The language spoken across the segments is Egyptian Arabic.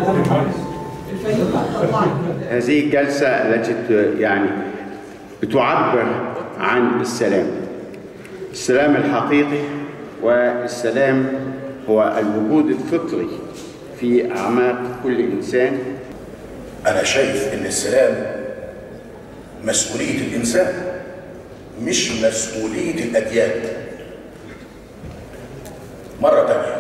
هذه الجلسة التي ت- يعني بتعبر عن السلام السلام الحقيقي والسلام هو الوجود الفطري في أعماق كل إنسان أنا شايف إن السلام مسؤولية الإنسان مش مسؤولية الأديان مرة تانية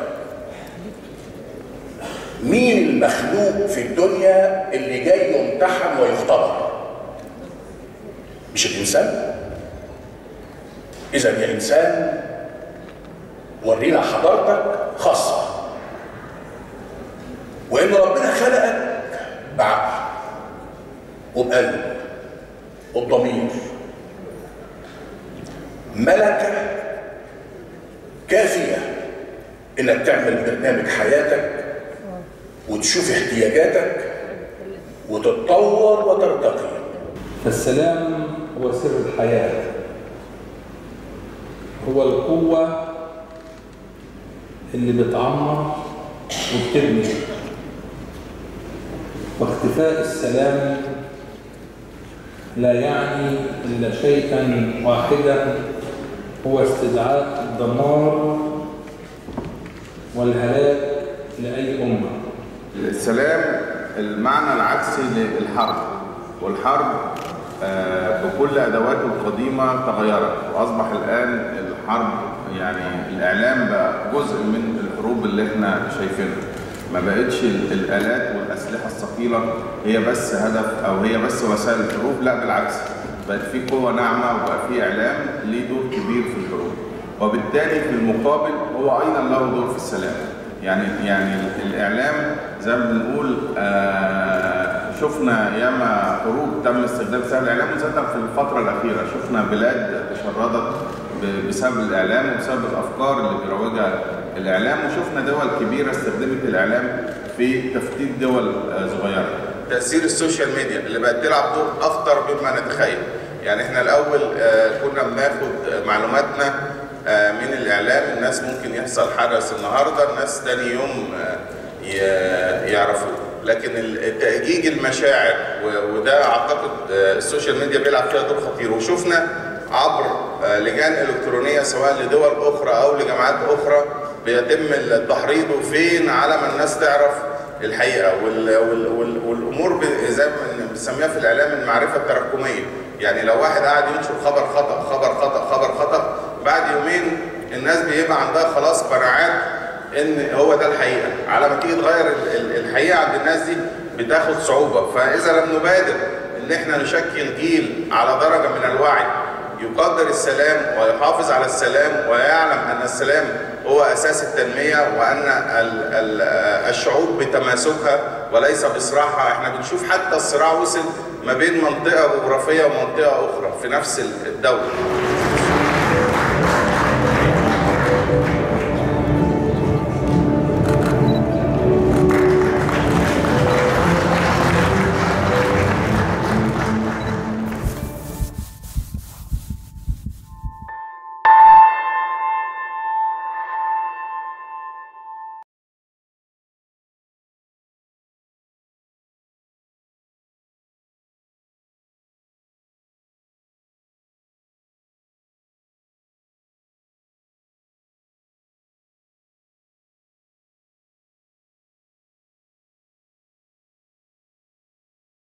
مين المخلوق في الدنيا اللي جاي يمتحن ويختبر مش الإنسان إذا يا إنسان ورينا حضارتك خاصة وإن ربنا خلقك بعقل وبقلب وبضمير ملكة كافية إنك تعمل برنامج حياتك وتشوف احتياجاتك وتتطور وترتقي فالسلام هو سر الحياة هو القوة اللي بتعمر وبتبني واختفاء السلام لا يعني إلا شيئا واحدا هو استدعاء الدمار والهلاك لأي أمة السلام المعنى العكسي للحرب والحرب آه، بكل ادواته القديمه تغيرت واصبح الان الحرب يعني الاعلام بقى جزء من الحروب اللي احنا شايفينها ما بقتش ال- الالات والاسلحه الثقيله هي بس هدف او هي بس وسائل الحروب لا بالعكس بقت في قوه ناعمه وبقى في اعلام ليه دور كبير في الحروب وبالتالي في المقابل هو ايضا له دور في السلام يعني يعني الاعلام زي ما بنقول آه شفنا ياما حروب تم استخدام وسائل الاعلام وزادة في الفتره الاخيره شفنا بلاد تشردت ب- بسبب الاعلام وبسبب الافكار اللي بيروجها الاعلام وشفنا دول كبيره استخدمت الاعلام في تفتيت دول آه، صغيره تاثير السوشيال ميديا اللي بقت تلعب دور اخطر مما نتخيل يعني احنا الاول آه، كنا بناخد آه، معلوماتنا آه، من الاعلام الناس ممكن يحصل حدث النهارده الناس تاني يوم آه، ي- يعرفوه لكن ال- تأجيج المشاعر و- وده اعتقد آه، السوشيال ميديا بيلعب فيها دور خطير وشفنا عبر آه، لجان الكترونيه سواء لدول اخرى او لجامعات اخرى بيتم التحريض وفين على ما الناس تعرف الحقيقه وال وال وال والامور ب- زي ما بنسميها في الاعلام المعرفه التراكميه يعني لو واحد قاعد ينشر خبر خطا خبر خطا خبر خطا بعد يومين الناس بيبقى عندها خلاص قناعات ان هو ده الحقيقه على ما تيجي تغير ال- ال- الحقيقه عند الناس دي بتاخد صعوبه فاذا لم نبادر ان احنا نشكل جيل على درجه من الوعي يقدر السلام ويحافظ على السلام ويعلم ان السلام هو اساس التنميه وان ال- ال- الشعوب بتماسكها وليس بصراعها احنا بنشوف حتى الصراع وصل ما بين منطقه جغرافيه ومنطقه اخرى في نفس الدوله